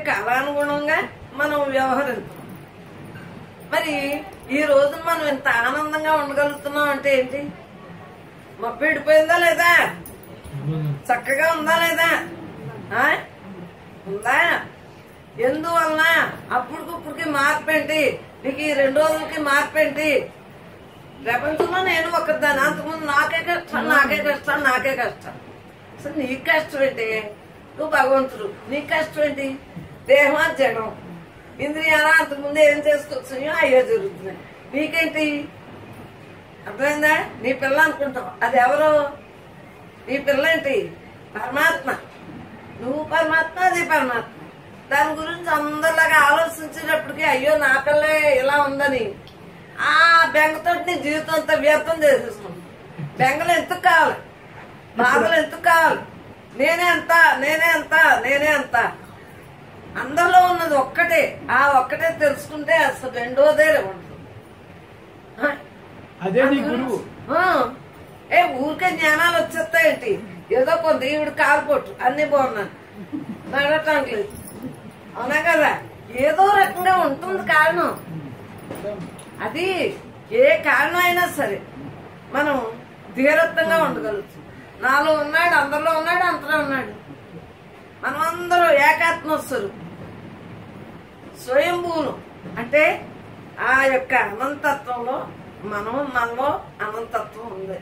కాలానుగుణంగా మనం వ్యవహరిస్తాం మరి ఈ రోజున మనం ఇంత ఆనందంగా ఉండగలుగుతున్నాం అంటే ఏంటి మబ్బు విడిపోయిందా లేదా చక్కగా ఉందా లేదా ఆ? ఉందా ఎందువలన అప్పటికిప్పటికి మార్పు ఏంటి నీకు ఈ రెండు రోజులకి మార్పు ఏంటి ప్రపంచంలో నేను ఒకదాన్ని అంతకుముందు నాకే కష్టం నాకే కష్టం నాకే కష్టం అసలు నీకు కష్టం ఏంటి నువ్వు భగవంతుడు నీకు కష్టం ఏంటి దేహం అది జడం ఇంద్రియాల అంతకుముందు ఏం చేసుకొచ్చాయో అయ్యో జరుగుతున్నాయి నీకేంటి అర్థమైందా నీ పిల్ల అనుకుంటావు అది ఎవరు నీ పిల్ల ఏంటి పరమాత్మ నువ్వు పరమాత్మ అది పరమాత్మ దాని గురించి అందరిలాగా ఆలోచించేటప్పటికి అయ్యో నా పిల్లే ఇలా ఉందని ఆ బెంగతో నీ జీవితం అంతా వ్యర్థం చేసేసుకుంది బెంగలు ఎందుకు కావాలి బాధలు ఎందుకు కావాలి నేనే అంత నేనే అంత నేనే అంత అందరిలో ఉన్నది ఒక్కటే ఆ ఒక్కటే తెలుసుకుంటే అసలు రెండోదే ఉంటుంది ఆ? అదే నీ గురువు ఆ. ఏ ఊరికే జ్ఞానాలు వచ్చేస్తాయేంటి ఏదో కొంత ఈవిడ కాలుపోటు అన్ని బాగున్నాను నడటానికి లేదు అవునా కదా ఏదో రకంగా ఉంటుంది కారణం అది ఏ కారణం అయినా సరే మనం ధీరత్వంగా ఉండగలుగుతాం నాలో ఉన్నాడు అందరిలో ఉన్నాడు అంతలో ఉన్నాడు మనం అందరూ ఏకాత్మస్తులు స్వయంభూలు అంటే ఆ యొక్క అనంతత్వంలో మనం మనలో అనంతత్వం ఉంది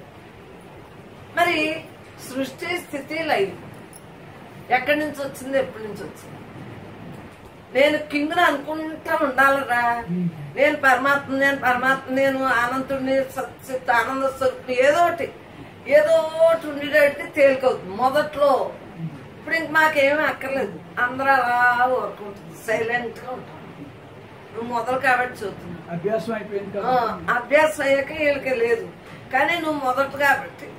మరి సృష్టి స్థితి లైవ్ ఎక్కడి నుంచి వచ్చింది ఎప్పటి నుంచి వచ్చింది నేను కింగ్ని అనుకుంటా ఉండాలిరా నేను పరమాత్మ నేను పరమాత్మ నేను అనంతుడిని సత్యత ఆనంద స్వరూపుని ఏదో ఒకటి ఏదో ఒకటి ఉండేటట్టు తేలికవుతుంది మొదట్లో ఇప్పుడు ఇంక మాకేమీ అక్కర్లేదు అందరూ అలా ఊరుకుంటుంది సైలెంట్ గా ఉంటాం నువ్వు మొదలు కాబట్టి చూస్తున్నావు అభ్యాసం అయిపోయింది ఆ, కదా అభ్యాసం అయ్యాక వీళ్ళకి లేదు కానీ నువ్వు మొదట కాబట్టి